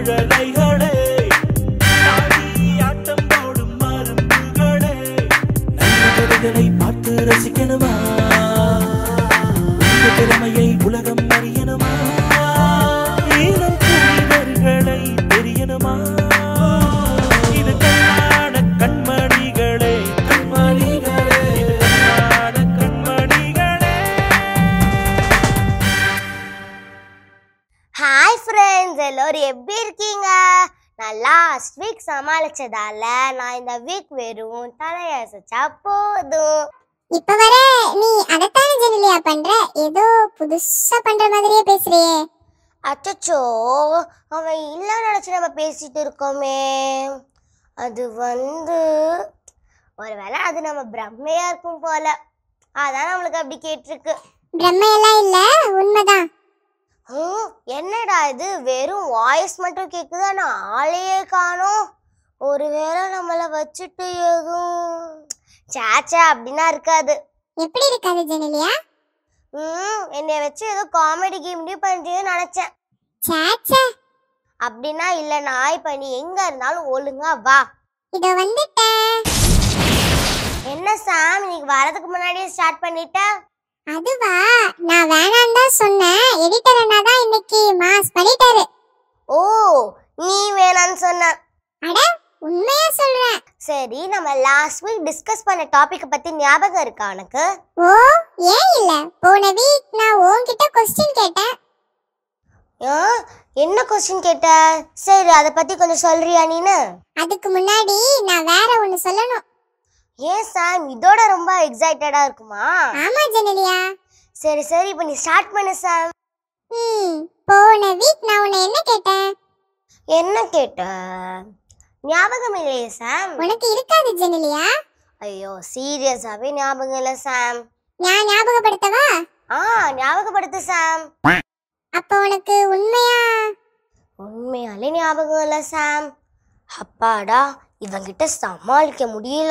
மழலைகளே ஆடி ஆட்டம் போடும் மருந்துகளே நல்ல கதைகளை பார்த்து ரசிக்கணுமா உங்க திறமையை உலகம் அறியணுமா ஈழம் புனிதர்களை தெரியணுமா இது கண்ணான கண்மணிகளே கண்மணிகளே இது கண்ணான கண்மணிகளே ஹாய் ஃப்ரெண்ட்ஸ் எல்லோரும் எப்படி இருக்கீங்க நான் லாஸ்ட் வீக் சமாளிச்சதால நான் இந்த வீக் வெறும் தலையசைச்சா போதும் இப்ப வர நீ அதத்தானே ஜெனிலியா பண்ற ஏதோ புதுசா பண்ற மாதிரியே பேசுறியே அச்சச்சோ அவன் இல்லை நினச்சி நம்ம பேசிட்டு இருக்கோமே அது வந்து ஒருவேளை அது நம்ம பிரம்மையா இருக்கும் போல அதான் நம்மளுக்கு அப்படி கேட்டிருக்கு பிரம்மையெல்லாம் இல்ல உண்மைதான் ஹம், என்னடா இது வெறும் வாய்ஸ் மட்டும் கேக்குது ஆனா ஆளையே காணோம் ஒருவேளை நம்மள வச்சுட்டு எதுவும் சேச்சா அப்படின்னா இருக்காது எப்படி இருக்காது ஜெனிலியா ம் என்னைய வச்சு ஏதோ காமெடி கிமெடி பண்றீங்கன்னு நினைச்சேன் சேச்சே அப்படின்னா இல்ல நான் இப்ப நீ எங்க இருந்தாலும் ஒழுங்கா வா இதோ வந்துட்டேன் என்ன சாம் இன்னைக்கு வரதுக்கு முன்னாடியே ஸ்டார்ட் பண்ணிட்ட அதுவா நான் வேணாம் தான் சொன்னேன் எடிட்டர் அண்ணா தான் இன்னைக்கு மாஸ் பண்ணிட்டாரு ஓ நீ வேணான்னு சொன்ன அட உண்மையா சொல்றேன் சரி நம்ம லாஸ்ட் வீக் டிஸ்கஸ் பண்ண டாபிக் பத்தி ஞாபகம் இருக்கா உனக்கு ஓ ஏன் இல்ல போன வீக் நான் உன்கிட்ட கொஸ்டின் கேட்டேன் ஆ, என்ன கொஸ்டின் கேட்ட சரி அதை பத்தி கொஞ்சம் சொல்றியா நீனு அதுக்கு முன்னாடி நான் வேற ஒன்னு சொல்லணும் ஏன் சாம் இதோட ரொம்ப எக்ஸைட்டடா இருக்குமா ஆமா ஜெனிலியா சரி சரி இப்போ நீ ஸ்டார்ட் பண்ணு சாம் ம் போன வீக் நான் உன்னை என்ன கேட்டேன் என்ன கேட்ட ஞாபகம் இல்லையே சாம் உனக்கு இருக்காது ஜெனிலியா ஐயோ சீரியஸாவே ஞாபகம் இல்லை சாம் நான் ஞாபகப்படுத்தவா ஆ ஞாபகப்படுத்து சாம் அப்ப உனக்கு உண்மையா உண்மையாலே ஞாபகம் இல்லை சாம் அப்பாடா இவங்கிட்ட சமாளிக்க முடியல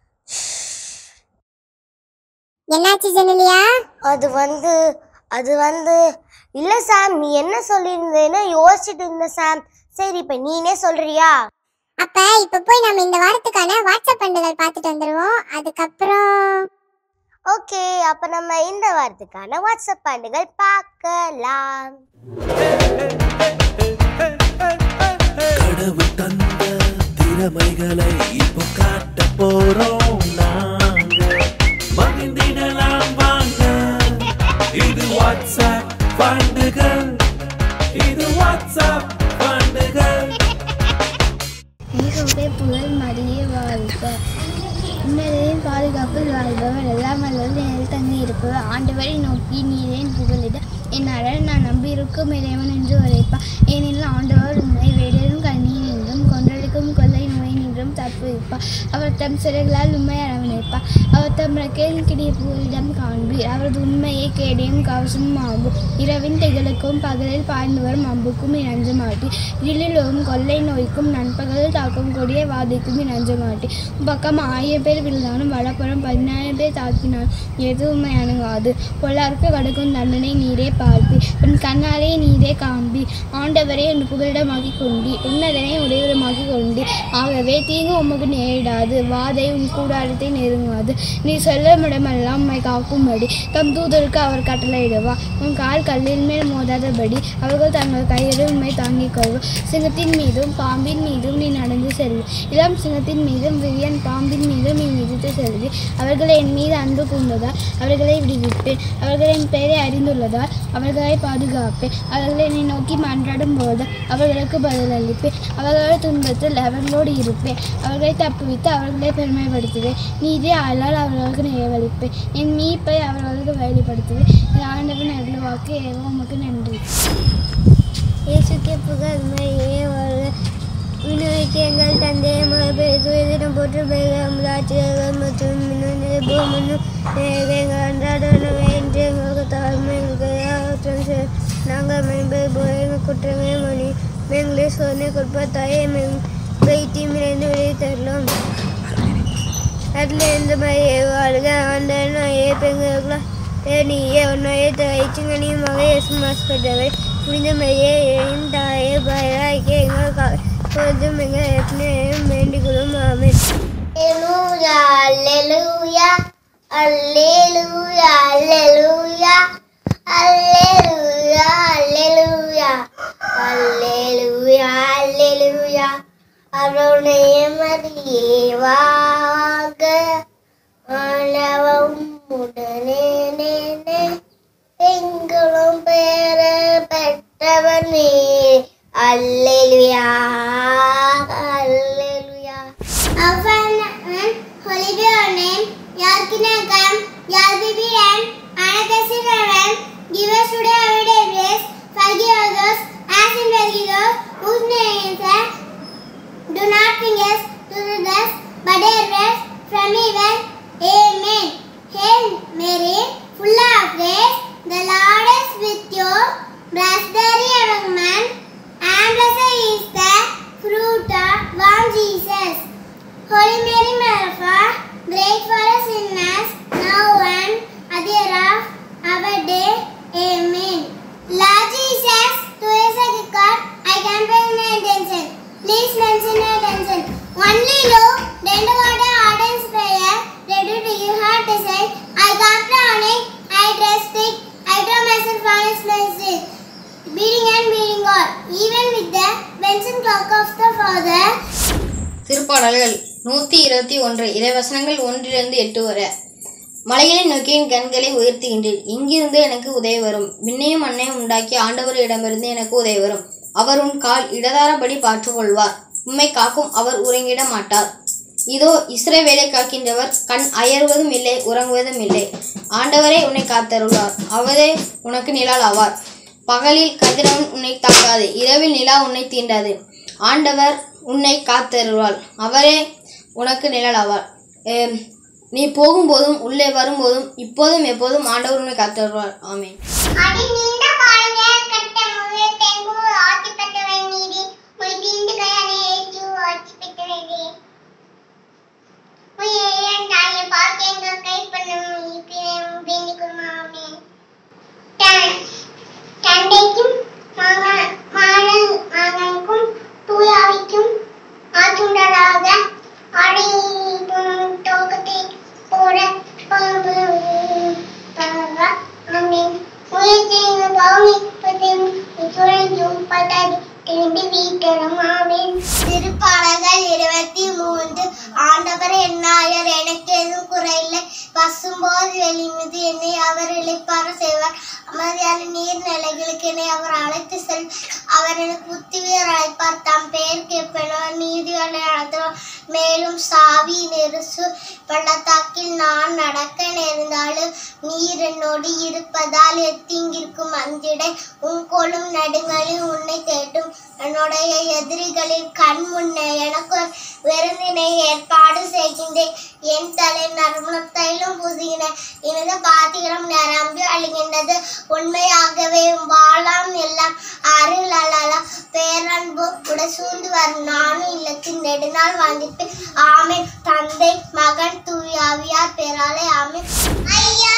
என்னாச்சு ஜெனிலியா அது வந்து அது வந்து இல்ல சாம் நீ என்ன சொல்லியிருந்தேன்னு யோசிச்சுட்டு இருந்த சாம் சரி இப்ப நீனே சொல்றியா அப்ப இப்ப போய் நம்ம இந்த வாரத்துக்கான வாட்ஸ்அப் பண்டுகள் பார்த்துட்டு வந்துருவோம் அதுக்கப்புறம் ஓகே அப்ப நம்ம இந்த வாரத்துக்கான வாட்ஸ்அப் பாண்டுகள் பார்க்கலாம் கடவுள் தந்த திறமைகளை இப்போ காட்ட போறோம் நாங்க மகிழ்ந்திடலாம் வாங்க இது வாட்ஸ்அப் பாண்டுகள் இது வாட்ஸ்அப் பாண்டுகள் மிகவுடைய புகழ் மடியே வாழ்க உன்னதையும் பாதுகாப்பில் வாழ்பவர் எல்லாம் வல்லவர் நிழல் தங்கி இருப்பவர் ஆண்டவரை நோக்கி நீரேன் புகழிட என் அரண் நான் நம்பியிருக்கும் இறைவன் என்று உரைப்பார் ஏனெனில் ஆண்டவர் உண்மை வேடரும் கண்ணீர் என்றும் கொன்றளிக்கும் கொள்ளை நோய் நின்றும் தப்புவிப்பார் அவர் தம் சிறைகளால் உண்மை அரவணைப்பார் அவர் தம் ரக்கையில் கிடிய புகலிடம் காண்பீர் அவரது உண்மையை கேடையும் கவசமும் ஆகும் இரவின் திகழுக்கும் பகலில் பாய்ந்து வரும் அம்புக்கும் இணஞ்ச மாட்டேன் இருளில் வரும் கொள்ளை நோய்க்கும் நண்பகலில் தாக்கும் கொடிய வாதைக்கும் இணஞ்ச மாட்டேன் பக்கம் ஆயிரம் பேர் விழுந்தாலும் வலப்புறம் பதினாயிரம் பேர் தாக்கினாலும் எதுவுமே அணுகாது பொல்லாருக்கு கடுக்கும் தண்டனை நீரே பார்ப்பி உன் கண்ணாலே நீரே காண்பி ஆண்டவரே உன் புகலிடமாக்கி கொண்டி உன்னதனை உடைவிடமாக்கி கொண்டி ஆகவே தீங்கு உமக்கு நேரிடாது வாதை உன் கூடாரத்தை நெருங்காது நீ செல்லமிடமெல்லாம் உம்மை காக்கும்படி தம் தூதருக்கு அவர் கட்டளையிடுவார் உன் கால் கல்லின் மேல் மோதாதபடி அவர்கள் தங்கள் கையில் உண்மை தாங்கிக் கொள்வார் சிங்கத்தின் மீதும் பாம்பின் மீதும் நீ நடந்து செல்வி இளம் சிங்கத்தின் மீதும் விரியன் பாம்பின் மீதும் நீ மிதித்து செல்வி அவர்கள் என் மீது அன்பு கூர்ந்ததால் அவர்களை விடுவிப்பேன் அவர்கள் என் பெயரை அறிந்துள்ளதால் அவர்களை பாதுகாப்பேன் அவர்களை என்னை நோக்கி மன்றாடும் போது அவர்களுக்கு பதிலளிப்பேன் அவர்களோட துன்பத்தில் அவர்களோடு இருப்பேன் அவர்களை தப்புவித்து அவர்களை பெருமைப்படுத்துவேன் நீதி ஆளால் அவர்களுக்கு நிறைவளிப்பேன் என் மீட்பை அவர்களுக்கு வெளிப்படுத்துவேன் என் ஆண்டவன் அருள் வாக்கு ஏவோ உமக்கு நன்றி இயேசுக்கே புகழ் மரியே வாழ்க விண்ணுக்கு எங்கள் தந்தையை மகப்பெருதிடம் போற்று பெயர்கள் முதலாட்சியர்கள் மற்றும் மின்னணு பூமனும் எங்கள் அன்றாட உணவை என்று எங்களுக்கு தாழ்மை எங்களுக்கு நாங்கள் மென்பது போல எங்கள் குற்றமே மணி எங்களை சோதனை கொடுப்பதாயே வைத்தி மிரைந்து வெளியே தரலாம் அதில் எந்த மாதிரி வாழ்க ஆண்டனா ஏ பெண்களுக்குலாம் நீயே உன்னையே தயிச்சுங்க நீ மக எஸ் மாஸ் பெற்றவை புனிதமையே எழுந்தாயே பயிராக்கி எங்களுக்காக கொஞ்சம் எங்கள் எத்தனையும் வேண்டிக் கொள்ளும் ஆமென் Alleluia, alleluia, alleluia, alleluia, alleluia, alleluia, alleluia, alleluia. அருணைய மரியே வாக ஆளவம் உடனே நேனே எங்களும் பெற பெற்றவனே அல்லேலுயா அல்லேலுயா Our Father, holy be your name, your kingdom come, your will be done, on earth as in heaven. Give us today our day bread, forgive us those as in forgive those whose names are. Do not bring us to the dust, but deliver us from evil. Amen. Hail Mary, full of grace, the Lord is with you. Blessed are you among men, and blessed is the fruit of womb, Jesus. Holy Mary, Mother of God, pray for us sinners, now and at the hour of our day. Amen. Lord Jesus, to us a God, I can pray my attention. Please mention my attention. Only you, then to water ardent prayer, ready to give heart desire. I come drowning, I dress thick, I draw myself honest mercy. Beating and beating God, even with the benson clock of the Father. திருப்பாடல்கள் நூத்தி இருபத்தி ஒன்று இறைவசனங்கள் ஒன்றிலிருந்து எட்டு வரை மலைகளை நோக்கி என் கண்களை உயர்த்துகின்றேன் இங்கிருந்து எனக்கு உதவி வரும் விண்ணையும் மண்ணையும் உண்டாக்கி ஆண்டவரிடமிருந்து எனக்கு உதவி வரும் அவர் உன் கால் இடதாரபடி பார்த்துக்கொள்வார் உம்மை காக்கும் அவர் உறங்கிட மாட்டார் இதோ இஸ்ரவேலை காக்கின்றவர் கண் அயர்வதும் இல்லை உறங்குவதும் இல்லை ஆண்டவரே உன்னை காத்தருள்வார் அவரே உனக்கு நிழல் ஆவார் பகலில் கதிரவன் உன்னை தாக்காது இரவில் நிலா உன்னை தீண்டாது ஆண்டவர் உன்னை காத்தருள்வார் அவரே உனக்கு நிழல் ஆவார் ஏம், நீ போகும்போதும் உள்ளே வரும்போதும் இப்போதும் எப்போதும் ஆண்டவர் உன்னை காத்தருள்வார் ஆமென் அடி நீண்ட பாருங்க கட்ட முழு தெங்கு ஆட்சி பெற்றவன் நீதி மொழி தீண்டு கையானை ஏற்று ஆட்சி பெற்றவனே உயிரிழந்த தாயை பார்த்து எங்கள் கை பண்ணும் இப்பிரம் வேண்டிக் கொள்மாமே தந்தைக்கும் மகன் மகன் மகனுக்கும் தூயாவிக்கும் ஆற்றுண்டதாக அடையும் தோக்கத்தை போட ஆமென் உயிர்த்தெழுந்த பௌர்ணமிப்பதும் இத்துறையும் பட்டது திரும்பி வீட்டரும் ஆமென் திருப்பாடல்கள் இருபத்தி மூன்று ஆண்டவர் என்னாயர் எனக்கு எதுவும் குறையில்லை பசும்போது வெளிமீது என்னை அவர் இழைப்பார செய்வார் அமைதியான நீர்நிலைகளுக்கு என்னை அவர் அழைத்து செல் அவர் எனக்கு புத்துவீர் அழைப்பார் தம் பெயர் கேட்பனர் நீதிகளை நடத்துவார் மேலும் சாவி நெருசு பள்ளத்தாக்கில் நான் நடக்க நேர்ந்தாலும் நீர் என்னோடு இருப்பதால் எத்தீங்கிற்கும் அஞ்சிடை உன் கொழும் நடுங்களில் உன்னை தேட்டும் என்னுடைய எதிரிகளின் கண் முன்னே எனக்கு ஒரு விருந்தினை ஏற்பாடு செய்கின்றேன் என் தலை நறுமணத்தையிலும் பூசுகிறேன் எனது பாத்திரம் நிரம்பி அழிகின்றது உண்மையாகவே வாழாம் எல்லாம் அருள் அழலாம் பேரன்பு உட சூழ்ந்து வரும் நானும் இல்லத்தின் நெடுநாள் வாங்கிப்பேன் ஆமென் தந்தை மகன் தூயாவியார் பெறாலே ஆமென் ஐயா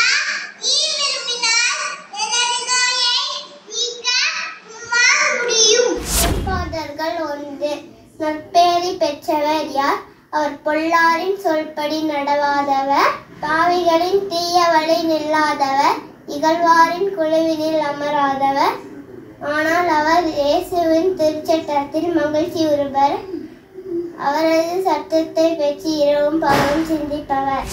முடியும் பாடல்கள் ஒன்று நற்பேரி பெற்றவர் யார் அவர் பொல்லாரின் சொல்படி நடவாதவர் பாவிகளின் தீய வழி நில்லாதவர் இகழ்வாரின் குழுவினில் அமராதவர் ஆனால் அவர் இயேசுவின் திருச்சட்டத்தில் மகிழ்ச்சி உறுவர் அவரது சத்தத்தை பெற்று இரவும் பகலும் சிந்திப்பவர்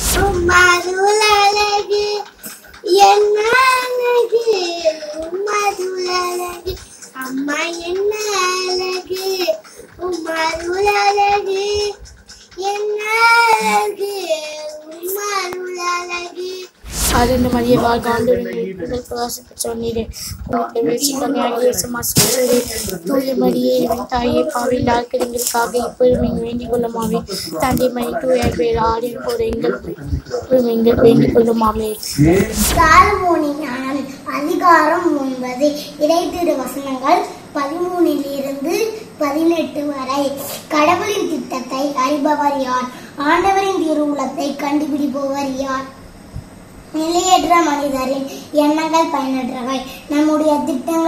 அழகு என்ன அழகு உம்மதுள் அழகு அம்மா என்ன அழகு உம்மருள் அழகு என்ன அழகு உம்மருள் அழகு ஆதிந்த மரிய வாழ்க ஆண்டவரின் புகழ் பிரகாச பெற்றவர் நீரே உங்களுக்கு வீழ்ச்சி கன்னியாகிய சமாசிக்கிறே தூய மரியே இவன் தாயே பாவில் எங்களுக்காக இப்பொழுதும் எங்கள் வேண்டிக் கொள்ளுமாவே தந்தை மணி தூய பேர் ஆடின் போது எங்கள் இப்பொழுதும் எங்கள் வேண்டிக் கொள்ளுமாவே சாலமோனி ஞானம் அதிகாரம் ஒன்பது இடைத்திரு வசனங்கள் பதிமூணில் இருந்து பதினெட்டு வரை கடவுளின் திட்டத்தை அறிபவர் யார் ஆண்டவரின் திருவுளத்தை கண்டுபிடிப்பவர் யார் நிலையற்ற மனிதரின் எண்ணங்கள் பயனற்றவை நம்முடைய திட்டங்கள்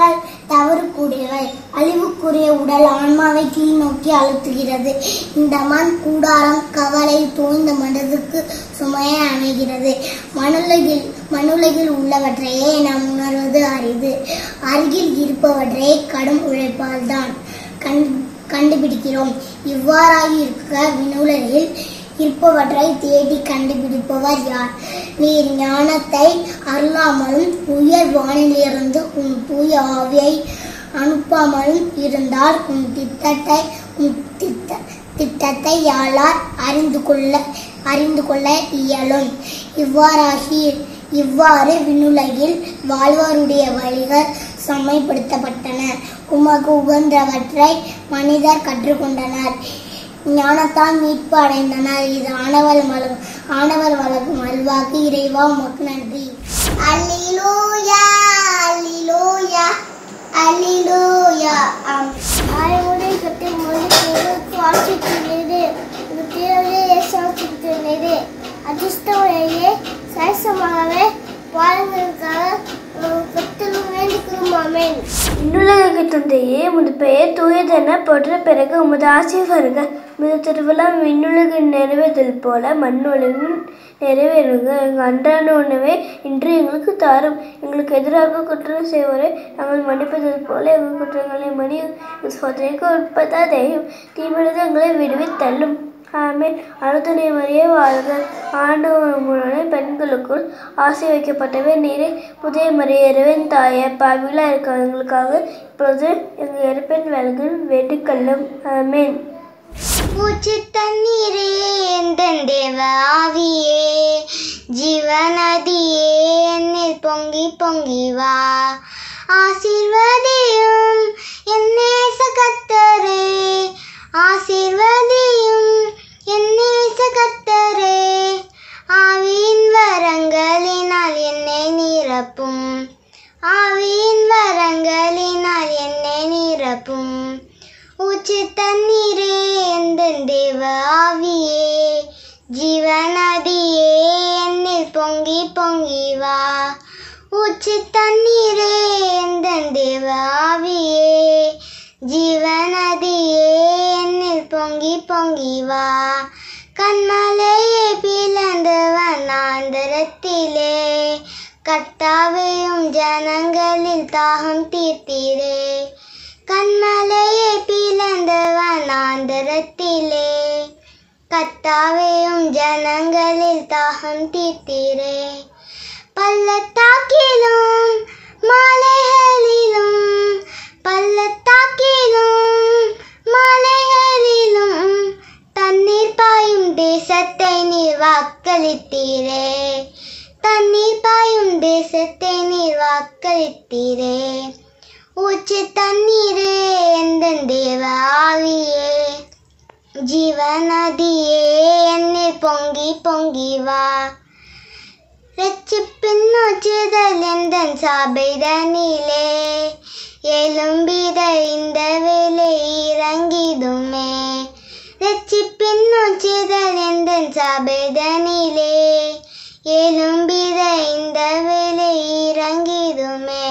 தவறுக்குரியவை அழிவுக்குரிய உடல் ஆன்மாவை கீழ் நோக்கி அழுத்துகிறது இந்த மண் கூடாரம் கவலை தோய்ந்த மனதுக்கு சுமையை அமைகிறது மண்ணுலகில் மண்ணுலகில் உள்ளவற்றையே நாம் உணர்வது அரிது அருகில் இருப்பவற்றை கடும் உழைப்பால் தான் கண் கண்டுபிடிக்கிறோம் இவ்வாறாகி இருக்க விண்ணுலகில் இருப்பவற்றை தேடி கண்டுபிடிப்பவர் யார் நீர் ஞானத்தை அருளாமலும் உயர் வானிலிருந்து உன் தூய ஆவியை அனுப்பாமலும் இருந்தால் உன் திட்டத்தை உன் திட்ட திட்டத்தை யாழார் அறிந்து கொள்ள அறிந்து கொள்ள இயலும் இவ்வாறாகி இவ்வாறு விண்ணுலகில் வாழ்வோருடைய வழிகள் செம்மைப்படுத்தப்பட்டன உமக்கு உகந்தவற்றை மனிதர் கற்றுக்கொண்டனர் ஞானத்தால் மீட்பு அடைந்தனர் இது ஆணவர் மல ஆணவர் வழங்கும் அல்வாக்கு இறைவா உமக்கு நன்றி அல்லிலூயா அல்லிலூயா அல்லிலூயா ஆயுடைய கட்டி மொழி வாசித்துள்ளது தேவையே சாசித்துள்ளது அதிர்ஷ்டமுறையே சரிசமாகவே வாழ்ந்ததற்காக கத்தலும் வேண்டிக்கிறோமாமே இன்னுலக தந்தையே உமது பெயர் தூயதென போற்ற பிறகு உமது ஆசை வருக உமது திருவிழா விண்ணுலகு நிறைவேறுதல் போல மண்ணுலகில் நிறைவேறுங்க எங்கள் அன்றாட உணவை இன்று எங்களுக்கு தாரும் எங்களுக்கு எதிராக குற்றம் செய்வோரை நாங்கள் மன்னிப்பதல் போல எங்கள் குற்றங்களை மணி சோதனைக்கு உட்பதாதையும் தீவிரத்தை எங்களை விடுவித்தள்ளும் ஆமென் அனுத்தனை மரியே வாழ்க ஆண்டவருமான பெண்களுக்குள் ஆசை வைக்கப்பட்டவே நீரே புதிய மரியரவின் தாயே பாவிலா இருக்கிறவங்களுக்காக இப்பொழுது எங்கள் இறப்பின் விலகில் வேண்டிக்கொள்ளும் ஆமென் பூச்சி தண்ணீரே எந்தன் தேவ ஆவியே ஜீவநதியே என்னில் பொங்கி பொங்கி வா ஆசீர்வதியும் என் நேச கர்த்தரே ஆசீர்வதியும் என் நேச கர்த்தரே ஆவியின் வரங்களினால் என்னை நிரப்பும் ஆவியின் வரங்களினால் என்னை நிரப்பும் ஊற்று தண்ணீரே எந்த தேவ ஆவியே ஜீவநதியே என்னில் பொங்கி பொங்கி வா ஊற்று தண்ணீரே எந்த தேவ ஆவியே ஜீவநதியே என்னில் பொங்கி பொங்கி வா கண்மலையை பிளந்தவன் ஆந்தரத்திலே கத்தாவையும் ஜனங்களில் தாகம் தீர்த்தீரே கண்மலையை பிளந்தவன் ஆந்தரத்திலே கத்தாவையும் ஜனங்களில் தாகம் தீர்த்தீரே பள்ளத்தாக்கிலும் மலைகளிலும் பள்ளத்தாக்கிலும் மலைகளிலும் தண்ணீர் பாயும் தேசத்தை நீர் வாக்களித்தீரே தண்ணீர் பாயும் தேசத்தை நீர் வாக்களித்தீரே ஊற்று தண்ணீரே எந்த தேவ ஆவியே ஜீவநதியே என்னில் பொங்கி பொங்கி வா ரட்சிப்பின் நொச்சுதல் எந்தன் சபைதனிலே எழும்பிட இந்த வேலை இறங்கிடுமே ரட்சிப்பின் நொச்சுதல் எந்தன் சபைதனிலே எழும்பிட இந்த வேலை இறங்கிடுமே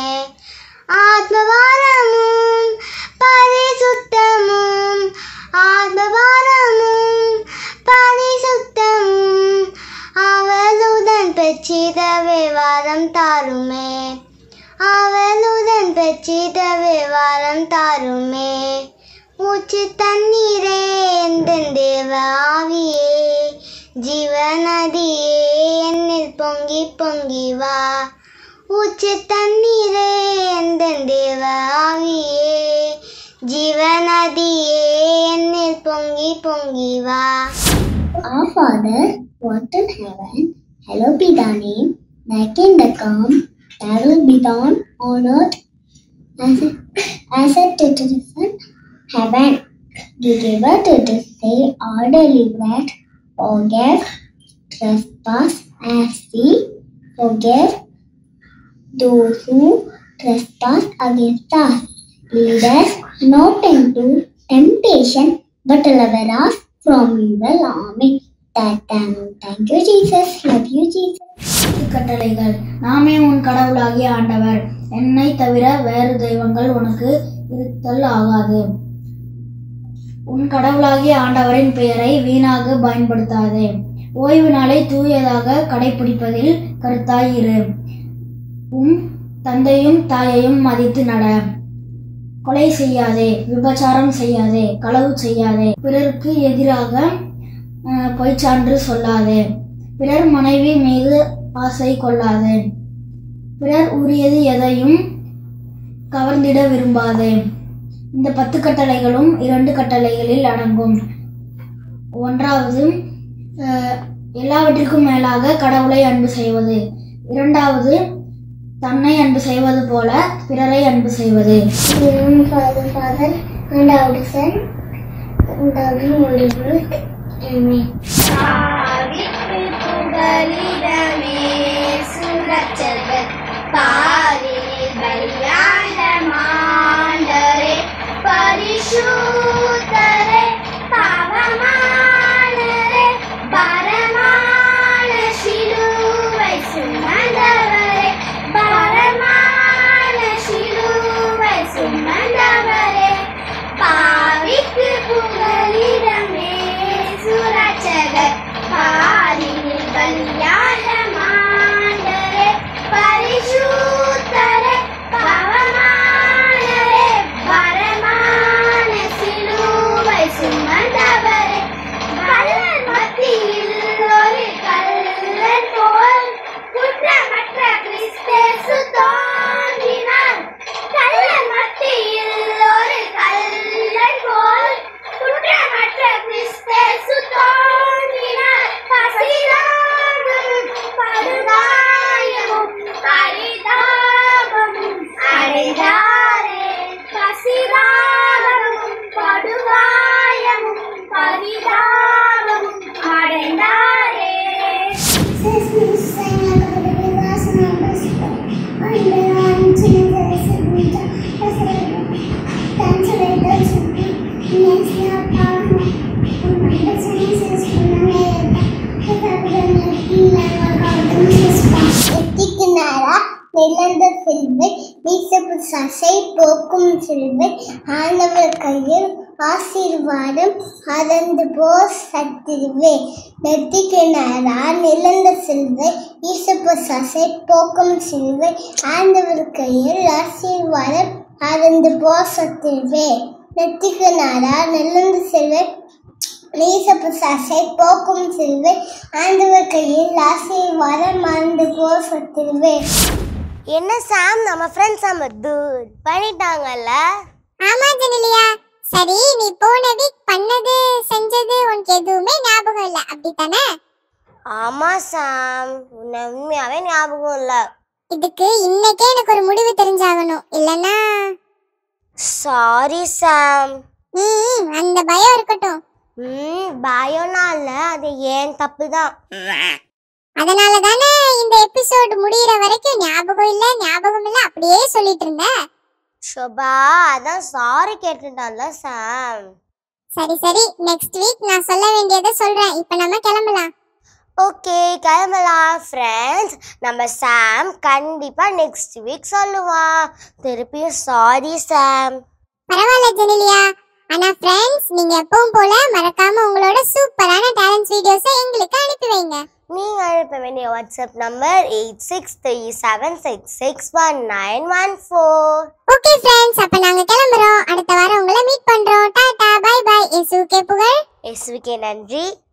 ஆத்மவாரமும் பரிசுத்தமும் ஆத்மவாரமும் பரிசுத்தமும் அவளுடன் பெற்றிடவே வாரம் தாருமே அவளுடன் பெற்றிடவே வாரம் தாருமே மூச்சு தண்ணீரே எந்த தேவ ஆவியே ஜீவநதியே என்னில் பொங்கி பொங்கி வா ஊற்று தண்ணீரே எந்த தேவ ஆவியே ஜீவநதியே என்னில் பொங்கி பொங்கி வா Our Father, who art in heaven, hallowed be thy name. Thy kingdom come, thy will be done on earth as it, as it is in heaven. Give us this day our daily bread. Forgive trespass as we forgive those who trespass against us. Lead us not into temptation, but deliver us from evil. Amen. That, um, thank you, Jesus. Love you, Jesus. கட்டளைகள் நாமே உன் கடவுளாகிய ஆண்டவர் என்னை தவிர வேறு தெய்வங்கள் உனக்கு இருத்தல் ஆகாது உன் கடவுளாகிய ஆண்டவரின் பெயரை வீணாக பயன்படுத்தாதே ஓய்வு நாளை தூயதாக கடைபிடிப்பதில் கருத்தாயிரு உன் தந்தையும் தாயையும் மதித்து நட கொலை செய்யாதே விபச்சாரம் செய்யாதே களவு செய்யாதே பிறருக்கு எதிராக அஹ், பொய்ச்சான்று சொல்லாதே பிறர் மனைவி மீது ஆசை கொள்ளாதே பிறர் உரியது எதையும் கவர்ந்திட விரும்பாதே இந்த பத்து கட்டளைகளும் இரண்டு கட்டளைகளில் அடங்கும் ஒன்றாவது அஹ், எல்லாவற்றிற்கும் மேலாக கடவுளை அன்பு செய்வது இரண்டாவது தன்னை அன்பு செய்வது போல பிறரை அன்பு செய்வது Father, Father, and our Son, and our Holy Spirit. Amen. புகலிடமே சுரச்சகர் Pari பலியான மாண்டரே பரிசுத்தரே பாவமானரே பரமான சிலுவை சுமந்தவரே பரமான சிலுவை சுமந்தவரே பாவிக்கு புகலிடமே சுரச்சகர் பாரில் பலியான மாண்டரே பரிசுத்தரே பவமானரே பரமான சிலுவை சுமந்தவரே கல்லர் மத்தியில் ஒரு கல்லன் போல் குற்றமற்ற கிறிஸ்தேசு தோன்றினார் கல்லர் மத்தியில் ஒரு கல்லன் போல் குற்றமற்ற கிறிஸ்தேசு தோன்றினார் பசிதாகமும் படுகாயமும் பரிதாபமும் அடைந்தாரே பசிதாகமும் படுகாயமும் பரிதாபமும் அடைந்தாரே நிலந்த செல்வை வீசப்பு சசை போக்கும் செல்வை ஆண்டவர் கையில் ஆசீர்வாதம் அறந்து போ சத்திருவே நெத்திக்கு நேரா நிலந்த செல்வை ஈசப்பு சசை போக்கும் செல்வை ஆண்டவர் கையில் ஆசீர்வாதம் அறந்து போ சத்திருவே நெத்திக்கு நேரா நிலந்த செல்வை நீசப்பு சசை போக்கும் செல்வை ஆண்டவர் கையில் ஆசீர்வாதம் மறந்து போ சத்திருவே என்ன சாம் நம்ம ஃப்ரெண்ட்ஸ் நம்ம தூட் பண்ணிட்டாங்கல்ல ஆமா ஜெனிலியா சரி நீ போன வீக் பண்ணது செஞ்சது உனக்கு எதுவுமே ஞாபகம் இல்ல அப்படித்தானே ஆமா சாம் உன்னை உண்மையாவே ஞாபகம் இல்ல இதுக்கு இன்னைக்கே எனக்கு ஒரு முடிவு தெரிஞ்சாகணும் இல்லனா சாரி சாம் ம் அந்த பயம் இருக்கட்டும் ம் பயம்னா இல்ல அது ஏன் தப்பு தான் அதனால தானே இந்த எபிசோட் முடியிற வரைக்கும் ஞாபகம் இல்ல ஞாபகம் இல்ல அப்படியே சொல்லிட்டு இருந்த ஷோபா அதான் சாரி கேட்டுட்டான்ல சாம் சரி சரி நெக்ஸ்ட் வீக் நான் சொல்ல வேண்டியதை சொல்றேன் இப்போ நம்ம கிளம்பலாம் ஓகே கிளம்பலாம் ஃப்ரெண்ட்ஸ் நம்ம சாம் கண்டிப்பா நெக்ஸ்ட் வீக் சொல்லுவான் திருப்பியும் சாரி சாம் பரவாயில்ல ஜெனிலியா ஆனா ஃப்ரெண்ட்ஸ் நீங்க எப்பவும் போல மறக்காம உங்களோட சூப்பரான டேலண்ட்ஸ் வீடியோஸை எங்களுக்கு அனுப்பி வைங்க நீங்க அனுப்ப வேண்டிய WhatsApp number eight six three seven six six one nine one four okay friends அப்ப நாங்க கிளம்புறோம் அடுத்த வாரம் உங்களை மீட் பண்றோம் டாடா பை பை இசுகே புகழ் எஸ்விகே நன்றி